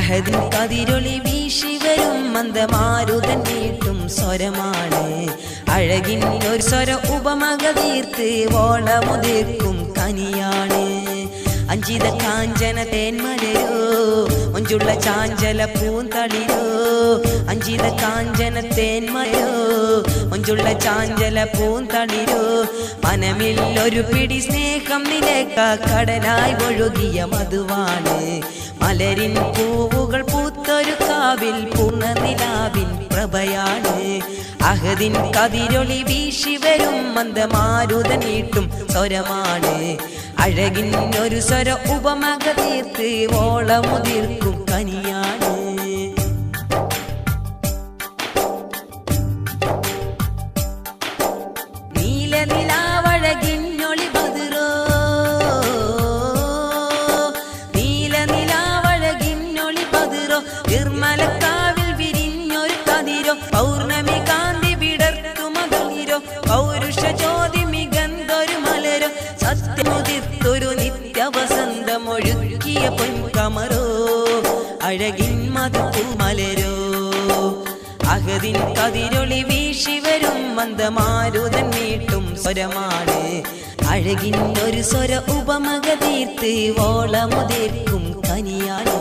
അഹദിൻ കതിരൊളി വീശി വരും മന്ദമാരുതൻ നീട്ടും സ്വരമാണ് അഴകിൻ ഒരു സ്വര ഉപമക തീർത്ത് ഓളമുതിർക്കും കനിയാണ് അഞ്ചിത കാഞ്ചന തേന്മലരോ ഒഞ്ചുള്ള ചാഞ്ചല പൂന്തളിരോ അഞ്ചിത കാഞ്ചന തേന്മലോ ഒഞ്ചുള്ള ചാഞ്ചല പൂന്തളിരോ മനമിൽ ഒരു പിടി സ്നേഹം നിലേക്ക കടലായി ഒഴുകിയ മധുവാണ് മലരിൻ പൂവുകൾ പൂത്തൊരു കാവിൽ പൂർണ്ണനിലാവിൻ പ്രഭയാണ് അഹദിൻ കതിരൊളി വീശി വരും മന്ദമാരുതൻ നീട്ടും സ്വരമാണ് അഴകിൻ ഒരു സ്വര ഉപമക തീർത്ത് ഓളമുതിർക്കും കനിയാണ് നീല നിലാവഴകിന്നൊളി ബതിറോ നീല നിലാവഴകിന്നൊളി ബതിറോ നിർമ്മലക്കാവിൽ വിരിഞ്ഞൊരു കതിരോ പൗർണമി കാന്തി വിടർത്തു മകളിരോ പൗരുഷ ജ്യോതി മികന്തൊരു മലരോ സത്യമുദിത്തൊരു നിത്യവസന്തമൊഴുക്കിയ പൊൻകമറോ അഴകിൻ മധു മലരോ അഹദിൻ കതിരൊളി വീശി വരും മന്ദമാരുതൻ നീട്ടും സ്വരമാണ് അഴകിൻ ഒരു സ്വര ഉപമക തീർത്ത് ഓളമുതിർക്കും കനിയാണ്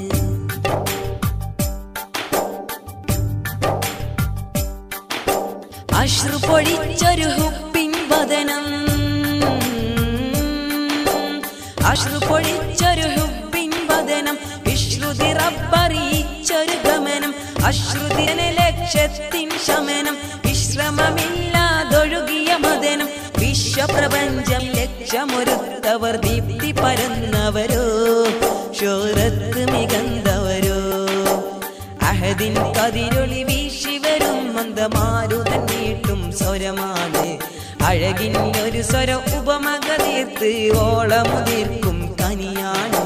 അശ്രു പൊഴിച്ചൊരു ഹുപ്പിൻ വദനം അശ്രു പൊഴിച്ചൊരു ഹുപ്പിൻ വദനം വിശ്രുതി റബ്ബറിയിച്ചൊരു ഗമനം അശ്രുതിന ലക്ഷ്യത്തിൻ ശമനം വിശ്രമമില്ലാതൊഴുകിയ മദനം വിശ്വപ്രപഞ്ചം ലക്ഷ്യമൊരുത്തവർ ദീപ്തി പരന്നവരോ ശോരത്ത് മികന്തവരോ അഹദിൻ കതിരൊളി വീശി വരും മന്ദമാരുതൻ നീട്ടും സ്വരമാണ് അഴകിൻ ഒരു സ്വര ഉപമക തീർത്ത് ഓളമുതിർക്കും കനിയാണ്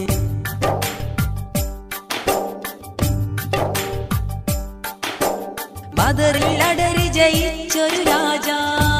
ബദറിൽ അടരി ജയിച്ചൊരു രാജ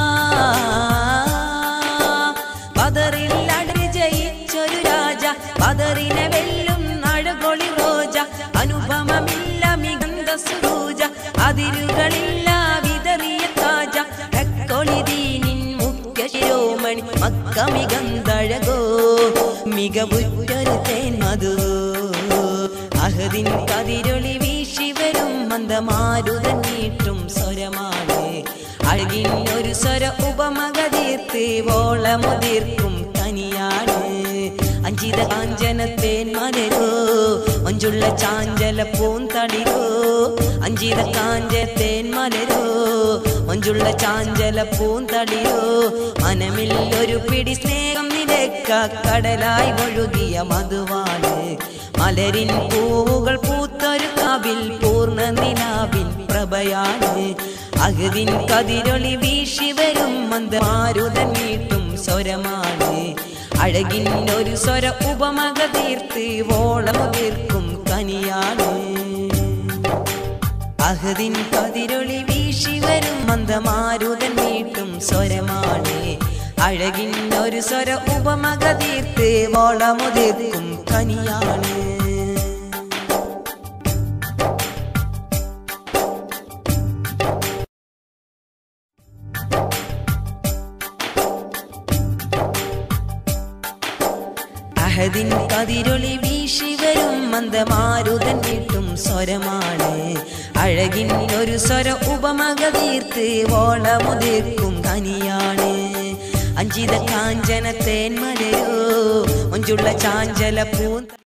ബദറിൽ അടരി ജയിച്ചൊരു രാജ ബദറിനെ വെല്ലും അഴകൊളി റോജ അനുപമമില്ല മികന്ത സുരൂജ അതിരുകളില്ല വിതറിയ താജ രക്കൊളി ദീനിൻ മുഖ്യ ശിരോമണി മക്ക മികന്തഴകോ മികവുറ്റൊരു തേൻ മധു അഹദിൻ കതിരൊളി വീശി വരും മന്ദമാരുതൻ നീട്ടും സ്വരമാണ് അഴകിൻ ഒരു സ്വര ഉപമക തീർത്ത് ഓളമുതിർക്കും കനിയാണ് അഞ്ചിത കാഞ്ചനത്തേൻ മലരോ മഞ്ചുള്ള ചാഞ്ചല പൂന്തളിരോ അഞ്ചിത കാഞ്ചത്തേൻ മലരോ മഞ്ചുള്ള ചാഞ്ചല പൂന്തളിരോ മനമിൽ ഒരു പിടി സ്നേഹം നിരക്ക കടലായി ഒഴുകിയ മധുവാണ് മലരിൻ പൂവുകൾ പൂത്തൊരു കാവിൽ പൂർണ്ണ നിലാവിൻ പ്രഭയാണ് അഹദിൻ കതിരൊളി വീശി വരും മന്ദമാരുതൻ നീട്ടും സ്വരമാണ് അഴകിൻ ഒരു സ്വര ഉപമക തീർത്ത് ഓളമുതിർക്കും കനിയാണ് അഹദിൻ കതിരൊളി വീശി വരും മന്ദമാരുതൻ നീട്ടും സ്വരമാണ് അഴകിൻ ഒരു സ്വര ഉപമക തീർത്ത് ഓളമുതിർക്കും കനിയാണ് അഹദിൻ കതിരൊളി വീശി വരും മന്ദമാരുതൻ നീട്ടും സ്വരമാണ് അഴകിൻ ഒരു സ്വര ഉപമക തീർത്ത് ഓളമുതിർക്കും കനിയാണ് അഞ്ചിത കാഞ്ചന തേന്മലയോ ഒഞ്ചുള്ള ചാഞ്ചല പൂ